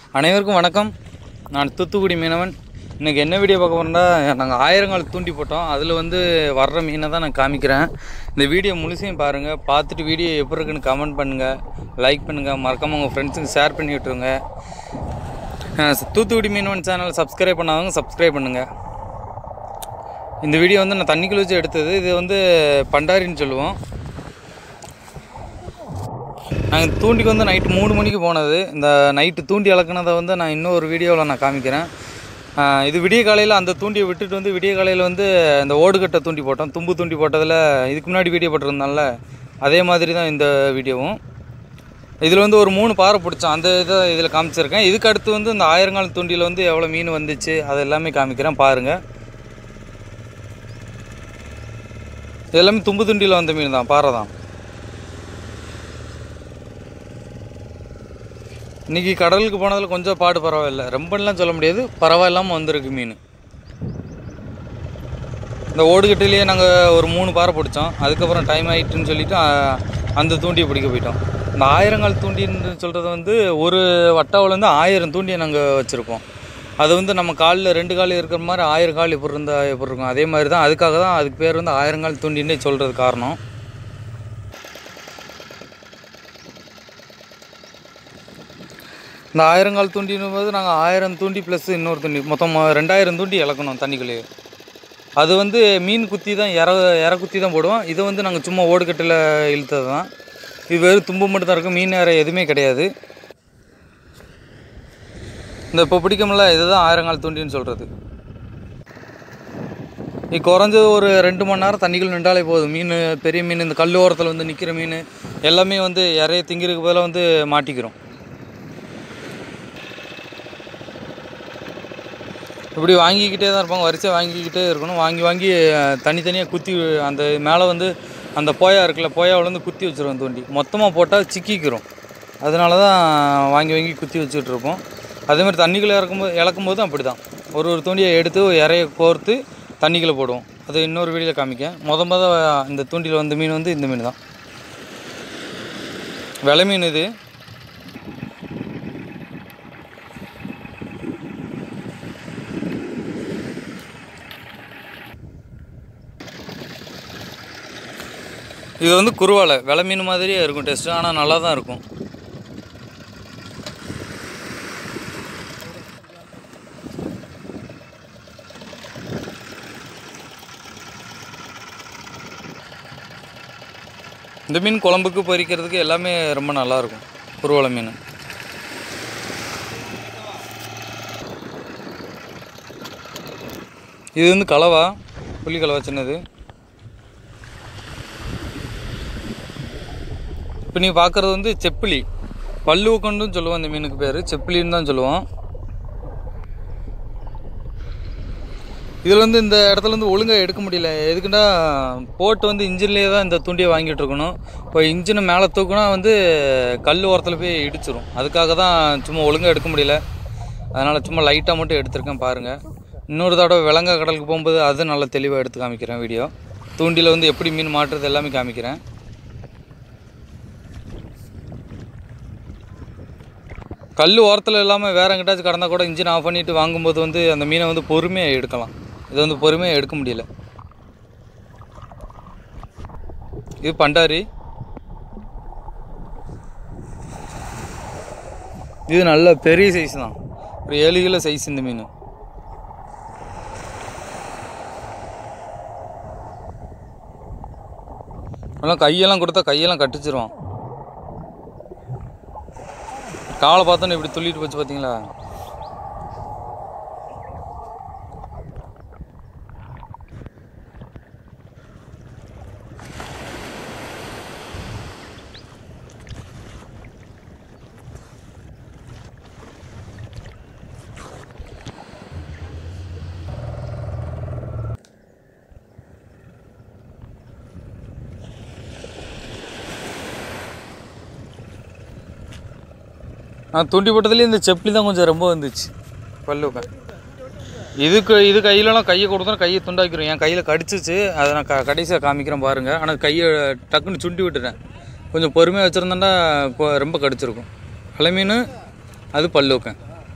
அனைவருக்கும் வணக்கம் நான் தூத்துக்குடி மீனவன் இன்றைக்கி என்ன வீடியோ பார்க்க போகிறோம்னா நாங்கள் ஆயிரங்கால் தூண்டி போட்டோம் அதில் வந்து வர்ற மீனை தான் நான் காமிக்கிறேன் இந்த வீடியோ முழுசையும் பாருங்கள் பார்த்துட்டு வீடியோ எப்படி இருக்குன்னு கமெண்ட் பண்ணுங்கள் லைக் பண்ணுங்கள் மறக்காமல் உங்கள் ஃப்ரெண்ட்ஸுக்கு ஷேர் பண்ணி விட்ருங்க அஹ் தூத்துக்குடி மீனவன் சேனல் சப்ஸ்கிரைப் பண்ணாதவங்க சப்ஸ்கிரைப் பண்ணுங்கள் இந்த வீடியோ வந்து நான் தண்ணிக்குள்ள வச்சு எடுத்தது இது வந்து பண்டாரின்னு சொல்லுவோம் நாங்கள் தூண்டிக்கு வந்து நைட்டு மூணு மணிக்கு போனது இந்த நைட்டு தூண்டி அளக்குனதை வந்து நான் இன்னொரு வீடியோவில் நான் காமிக்கிறேன் ஆஹ் இது விடிய காலையில் அந்த தூண்டியை விட்டுட்டு வந்து விடிய காலையில் வந்து இந்த ஓடுகட்டை தூண்டி போட்டோம் தும்பு தூண்டி போட்டதில் இதுக்கு முன்னாடி வீடியோ போட்டிருந்தால அதே மாதிரி தான் இந்த வீடியோவும் இதில் வந்து ஒரு மூணு பாறை பிடிச்சோம் அந்த இதை இதில் காமிச்சிருக்கேன் இதுக்கு அடுத்து வந்து இந்த ஆயிரங்கால் தூண்டியில் வந்து எவ்வளோ மீன் வந்துச்சு அது எல்லாமே காமிக்கிறேன் பாருங்கள் இது எல்லாமே தும்பு துண்டியில் வந்த மீன் தான் பாறை தான் இன்றைக்கி கடலுக்கு போனதில் கொஞ்சம் பாடு பரவாயில்ல ரொம்பலாம் சொல்ல முடியாது பரவாயில்லாமல் வந்திருக்கு மீன் இந்த ஓடுகட்டிலேயே நாங்கள் ஒரு மூணு பாறை பிடிச்சோம் அதுக்கப்புறம் டைம் ஆயிட்டுன்னு சொல்லிட்டு ஆ, அந்த தூண்டியை பிடிக்க போயிட்டோம் இந்த ஆயிரங்கால் தூண்டின்னு சொல்கிறது வந்து ஒரு வட்டாவில் வந்து ஆயிரம் தூண்டியை நாங்கள் வச்சுருப்போம் அது வந்து நம்ம காலில் ரெண்டு கால் இருக்கிற மாதிரி ஆயிரம் கால் எப்படி இருந்தால் எப்படி இருக்கும் அதே மாதிரி தான் அதுக்காக தான் அதுக்கு பேர் வந்து ஆயிரங்கால் தூண்டின்னே சொல்கிறது காரணம் இந்த ஆயிரங்கால் தூண்டினும் போது நாங்கள் ஆயிரம் தூண்டி ப்ளஸ் இன்னொரு தூண்டி மொத்தம் ரெண்டாயிரம் தூண்டி இழக்கணும் தண்ணிக்குள்ளேயே அது வந்து மீன் குத்தி தான் இற இற குத்தி தான் போடுவோம் இதை வந்து நாங்கள் சும்மா ஓடுக்கட்டில் இழுத்தது தான் இது வெறும் தும்பு மட்டும் தான் இருக்கும் மீன் வேறு எதுவுமே கிடையாது இந்த இப்போ பிடிக்கும்ல இதுதான் ஆயிரங்கால் தூண்டின்னு சொல்கிறது இது குறைஞ்சது ஒரு ரெண்டு மணி நேரம் தண்ணிக்குள்ள நின்றாலே போதும் மீன் பெரிய மீன் இந்த கல் ஓரத்தில் வந்து நிற்கிற மீன் எல்லாமே வந்து இறைய திங்கிறதுக்கு பதிலாக வந்து மாட்டிக்கிறோம் இப்படி வாங்கிக்கிட்டே தான் இருப்பாங்க வரிசை வாங்கிக்கிட்டே இருக்கணும் வாங்கி வாங்கி அஹ், தனித்தனியாக குத்தி அந்த மேலே வந்து அந்த போயா இருக்குல்ல போயாவில் வந்து குத்தி வச்சுருவோம் தூண்டி மொத்தமாக போட்டால் சிக்கிக்கிறோம் அதனால தான் வாங்கி வாங்கி குத்தி வச்சுட்டு இருப்போம் அதே மாதிரி தண்ணிக்குள்ளே இறக்கும்போது இழக்கும்போதும் அப்படி தான் ஒரு ஒரு தூண்டியை எடுத்து இறைய கோர்த்து தண்ணிக்குள்ளே போடுவோம் அது இன்னொரு வீடியோவில் காமிக்க முத முத இந்த தூண்டியில் வந்த மீன் வந்து இந்த மீன் தான் விலை மீன் இது இது வந்து குருவாலை விலை மீன் மாதிரியே இருக்கும் டேஸ்ட்டு ஆனால் நல்லா தான் இருக்கும் இந்த மீன் குழம்புக்கு பொரிக்கிறதுக்கு எல்லாமே ரொம்ப நல்லா இருக்கும் குருவாலை மீன் இது வந்து கலவா புளி கலவா சின்னது இப்போ நீ பார்க்குறது வந்து செப்பிலி பல்லு கொண்டும் சொல்லுவோம் அந்த மீனுக்கு பேர் செப்பிலின்னு தான் சொல்லுவோம் இதில் வந்து இந்த இடத்துல வந்து ஒழுங்காக எடுக்க முடியல எதுக்குன்னா போட்டு வந்து இன்ஜின்லேயே தான் இந்த தூண்டியை வாங்கிட்டு இருக்கணும் இப்போ இன்ஜினை மேலே தூக்குனா வந்து கல் ஓரத்தில் போய் இடிச்சிரும் அதுக்காக தான் சும்மா ஒழுங்காக எடுக்க முடியல அதனால் சும்மா லைட்டாக மட்டும் எடுத்திருக்கேன் பாருங்கள் இன்னொரு தடவை விலங்கா கடலுக்கு போகும்போது அது நல்லா தெளிவாக எடுத்து காமிக்கிறேன் வீடியோ தூண்டியில் வந்து எப்படி மீன் மாட்டுறது எல்லாமே காமிக்கிறேன் கல் ஓரத்தில் இல்லாமல் வேற எங்கிட்டாச்சும் கடந்தால் கூட இன்ஜின் ஆஃப் பண்ணிட்டு வாங்கும்போது வந்து அந்த மீனை வந்து பொறுமையாக எடுக்கலாம் இது வந்து பொறுமையாக எடுக்க முடியல இது பண்டாரி இது நல்ல பெரிய சைஸ் தான் ஒரு ஏழு கிலோ சைஸ் இந்த மீன் அதெல்லாம் கையெல்லாம் கொடுத்தா கையெல்லாம் கட்டிச்சிருவான் காலை பார்த்தோன்னே இப்படி துள்ளிட்டு போச்சு பார்த்தீங்களா நான் தூண்டி போட்டதுலேயே இந்த செப்லி தான் கொஞ்சம் ரொம்ப வந்துச்சு பல்லுக்க இதுக்கு இது கையிலலாம் கையை கொடுத்தா கையை துண்டாக்கிரும் என் கையில் கடிச்சிச்சு அதை நான் க கடைசியாக காமிக்கிறேன் பாருங்கள் ஆனால் கையை டக்குன்னு சுண்டி விட்டுட்டேன் கொஞ்சம் பொறுமையாக வச்சுருந்தேன்டா ரொம்ப கடிச்சிருக்கும் அலை மீன் அது பல்லுக்கேன்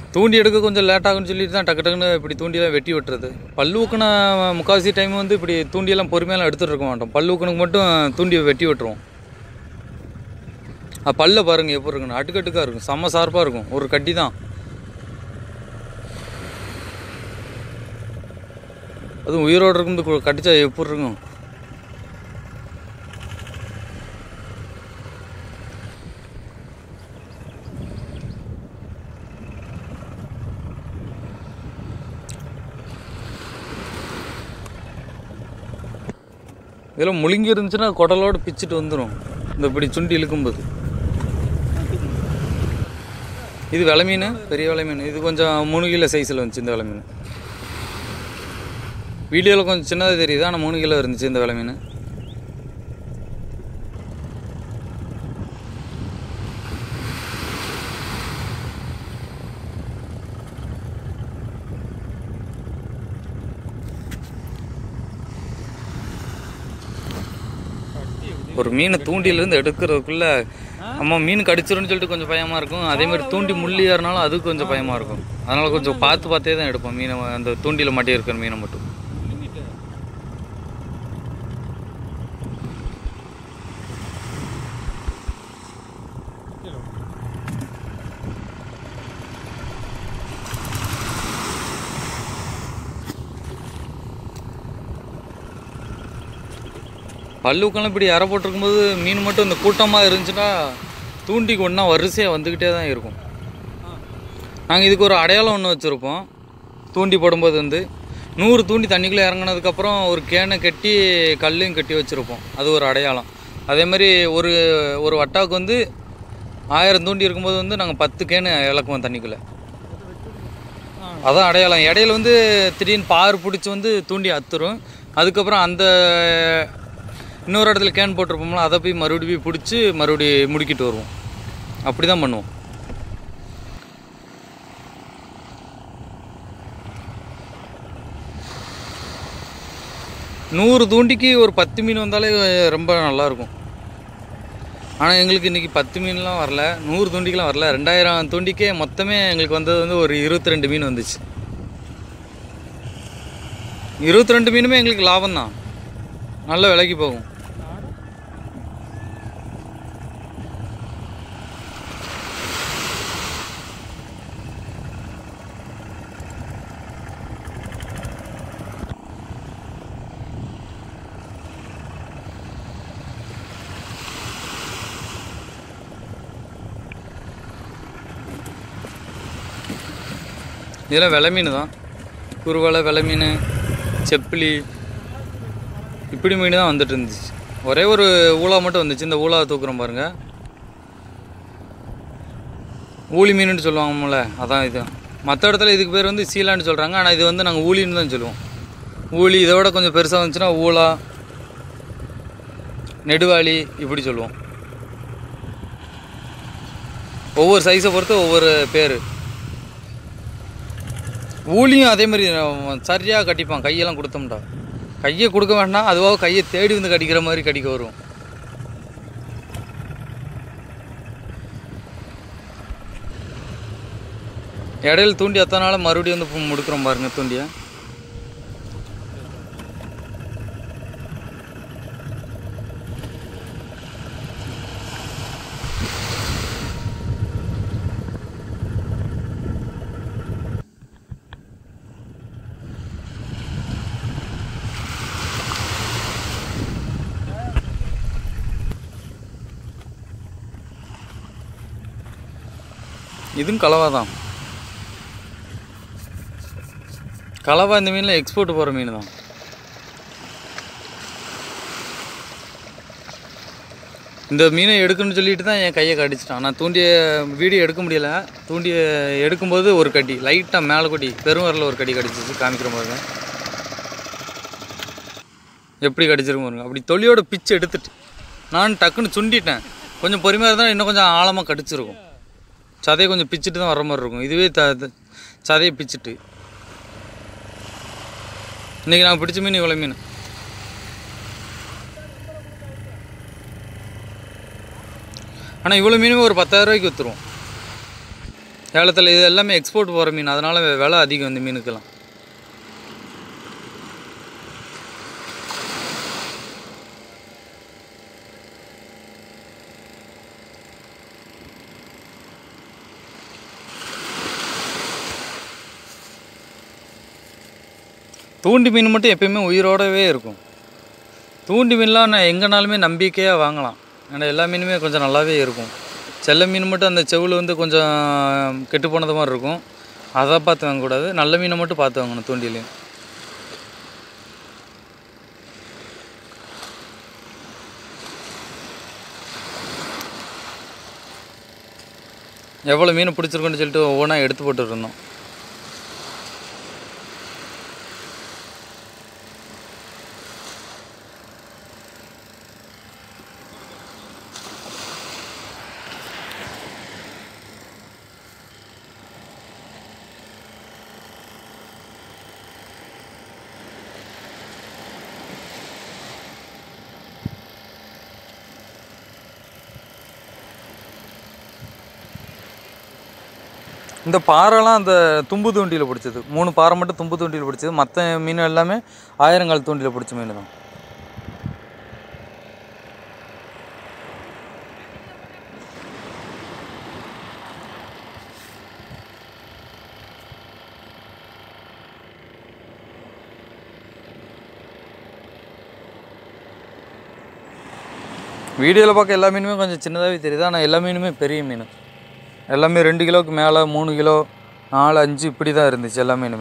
தூண்டி எடுக்க கொஞ்சம் லேட் ஆகும்னு சொல்லிட்டு தான் டக்கு டக்குன்னு இப்படி தூண்டியெல்லாம் வெட்டி விட்டுறது பல்லுக்குன முக்கால்வாசி டைம் வந்து இப்படி தூண்டியெல்லாம் பொறுமையெல்லாம் எடுத்துகிட்டு இருக்க மாட்டோம் பல்லுக்கனுக்கு மட்டும் தூண்டியை வெட்டி விட்டுருவோம் அது பல்ல பாருங்க எப்படி இருக்குன்னு அடுக்கட்டுக்காக இருக்கும் செம்ம சார்பாக இருக்கும் ஒரு கட்டி தான் அதுவும் உயிரோடு இருக்கும்போது கடிச்சா எப்படி இருக்கும் இதெல்லாம் முழுங்கி இருந்துச்சுன்னா குடலோடு பிச்சுட்டு வந்துடும் இந்த இப்படி சுண்டி இழுக்கும்போது இது விலை மீன் பெரிய விலை மீன் இது கொஞ்சம் மூணு கிலோ சைஸில் வந்துச்சு இந்த விலை மீன் வீடியோவில் கொஞ்சம் சின்னதாக தெரியுது ஆனால் மூணு கிலோ இருந்துச்சு இந்த விலை மீன் ஒரு மீனை தூண்டிலிருந்து எடுக்கிறதுக்குள்ள அம்மா மீன் கடிச்சிரும்னு சொல்லிட்டு கொஞ்சம் பயமாக இருக்கும் அதே மாதிரி தூண்டி முள்ளி ஏறினாலும் அது கொஞ்சம் பயமாக இருக்கும் அதனால் கொஞ்சம் பார்த்து பார்த்தே தான் எடுப்போம் மீனை அந்த தூண்டியில் மாட்டி இருக்கிற மீனை மட்டும் பல்லுக்கெல்லாம் இப்படி இற போட்டிருக்கும்போது மீன் மட்டும் இந்த கூட்டமாக இருந்துச்சுன்னா தூண்டிக்கு ஒன்றா வரிசையாக வந்துக்கிட்டே தான் இருக்கும் நாங்கள் இதுக்கு ஒரு அடையாளம் ஒன்று வச்சுருப்போம் தூண்டி போடும்போது வந்து நூறு தூண்டி தண்ணிக்குள்ளே இறங்குனதுக்கப்புறம் ஒரு கேனை கட்டி கல்லையும் கட்டி வச்சுருப்போம் அது ஒரு அடையாளம் அதே மாதிரி ஒரு ஒரு வட்டாவுக்கு வந்து ஆயிரம் தூண்டி இருக்கும்போது வந்து நாங்கள் பத்து கேனு இழக்குவோம் தண்ணிக்குள்ளே அதான் அடையாளம் இடையில வந்து திடீர்னு பார் பிடிச்சி வந்து தூண்டி அத்துரும் அதுக்கப்புறம் அந்த இன்னொரு இடத்துல கேன் போட்டிருப்போம்ல அதை போய் மறுபடியும் போய் பிடிச்சி மறுபடியும் முடிக்கிட்டு வருவோம் அப்படி தான் பண்ணுவோம் நூறு தூண்டிக்கு ஒரு பத்து மீன் வந்தாலே ரொம்ப நல்லாயிருக்கும் ஆனால் எங்களுக்கு இன்றைக்கி பத்து மீன்லாம் வரல நூறு தூண்டிக்கெலாம் வரல ரெண்டாயிரம் தூண்டிக்கே மொத்தமே எங்களுக்கு வந்தது வந்து ஒரு இருபத்தி ரெண்டு மீன் வந்துச்சு இருபத்தி ரெண்டு மீனுமே எங்களுக்கு லாபம் தான் நல்ல விலைக்கு போகும் இதெல்லாம் விலை மீன் தான் குருவலை விலை மீன் செப்பிலி இப்படி மீன் தான் வந்துட்டு இருந்துச்சு ஒரே ஒரு ஊலா மட்டும் வந்துச்சு இந்த ஊலா தூக்குறோம் பாருங்க ஊளி மீனுன்னு சொல்லுவாங்கல்ல அதான் இது மற்ற இடத்துல இதுக்கு பேர் வந்து சீலான்னு சொல்கிறாங்க ஆனால் இது வந்து நாங்கள் ஊழின்னு தான் சொல்லுவோம் ஊழி இதை விட கொஞ்சம் பெருசாக வந்துச்சுன்னா ஊலா நெடுவாளி இப்படி சொல்லுவோம் ஒவ்வொரு சைஸை பொறுத்து ஒவ்வொரு பேர் ஊழியும் அதே மாதிரி சரியாக கட்டிப்பான் கையெல்லாம் கொடுத்தோம்டா கையை கொடுக்க வேண்டாம் அதுவாக கையை தேடி வந்து கடிக்கிற மாதிரி கடிக்க வரும் இடையில தூண்டி அத்தனை நாள் மறுபடியும் வந்து இப்போ முடுக்குறோம் பாருங்க தூண்டியை இதுவும் கலவா தான் கலவா இந்த மீனில் எக்ஸ்போர்ட் போகிற மீன் தான் இந்த மீனை எடுக்கணும்னு சொல்லிட்டு தான் என் கையை கடிச்சிட்டான் நான் தூண்டிய வீடியோ எடுக்க முடியல தூண்டிய எடுக்கும்போது ஒரு கடி லைட்டாக மேலே கொடி பெருவரில் ஒரு கடி கடிச்சிச்சு காமிக்கிற பாருங்க எப்படி கடிச்சிருக்கும் பாருங்க அப்படி தொலியோட பிச்சு எடுத்துட்டு நான் டக்குன்னு சுண்டிட்டேன் கொஞ்சம் பொறுமையாக இருந்தால் இன்னும் கொஞ்சம் ஆழமாக கடிச்சிருக்கும் சதையை கொஞ்சம் பிச்சுட்டு தான் வர மாதிரி இருக்கும் இதுவே த த- சதையை பிச்சுட்டு இன்றைக்கி நான் பிடிச்ச மீன் இவ்வளோ மீன் ஆனால் இவ்வளோ மீனுமே ஒரு பத்தாயிரம் ரூபாய்க்கு விற்றுருவோம் சேலத்தில் இது எல்லாமே எக்ஸ்போர்ட் போகிற மீன் அதனால் விலை அதிகம் இந்த மீனுக்கெல்லாம் தூண்டி மீன் மட்டும் எப்பயுமே உயிரோடவே இருக்கும் தூண்டி மீன்லாம் நான் எங்கேனாலுமே நம்பிக்கையாக வாங்கலாம் ஏன்னா எல்லா மீனுமே கொஞ்சம் நல்லாவே இருக்கும் செல்ல மீன் மட்டும் அந்த செவில் வந்து கொஞ்சம் கெட்டு போனது மாதிரி இருக்கும் அதை பார்த்து வாங்கக்கூடாது நல்ல மீனை மட்டும் பார்த்து வாங்கணும் தூண்டிலையும் எவ்வளோ மீன் பிடிச்சிருக்குன்னு சொல்லிட்டு ஒவ்வொன்றா எடுத்து போட்டுட்டு இருந்தோம் இந்த பாறைலாம் அந்த தும்பு தூண்டியில் பிடிச்சது மூணு பாறை மட்டும் தும்பு தூண்டியில் பிடிச்சது மற்ற மீன் எல்லாமே ஆயிரங்கால் தூண்டியில் பிடிச்ச மீன் தான் வீடியோவில் பார்க்க எல்லா மீனுமே கொஞ்சம் சின்னதாகவே தெரியுது ஆனால் எல்லா மீனுமே பெரிய மீன் எல்லாமே ரெண்டு கிலோவுக்கு மேலே மூணு கிலோ நாலு அஞ்சு இப்படி தான் இருந்துச்சு எல்லா மீனுமே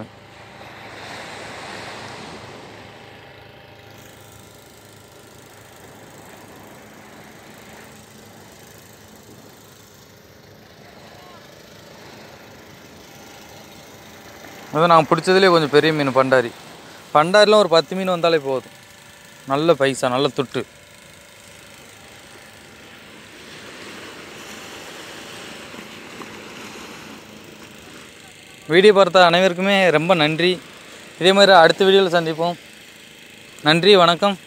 அதான் நான் பிடிச்சதுலேயே கொஞ்சம் பெரிய மீன் பண்டாரி பண்டாரிலாம் ஒரு பத்து மீன் வந்தாலே போதும் நல்ல பைசா நல்ல துட்டு வீடியோ பார்த்த அனைவருக்குமே ரொம்ப நன்றி இதே மாதிரி அடுத்த வீடியோவில் சந்திப்போம் நன்றி வணக்கம்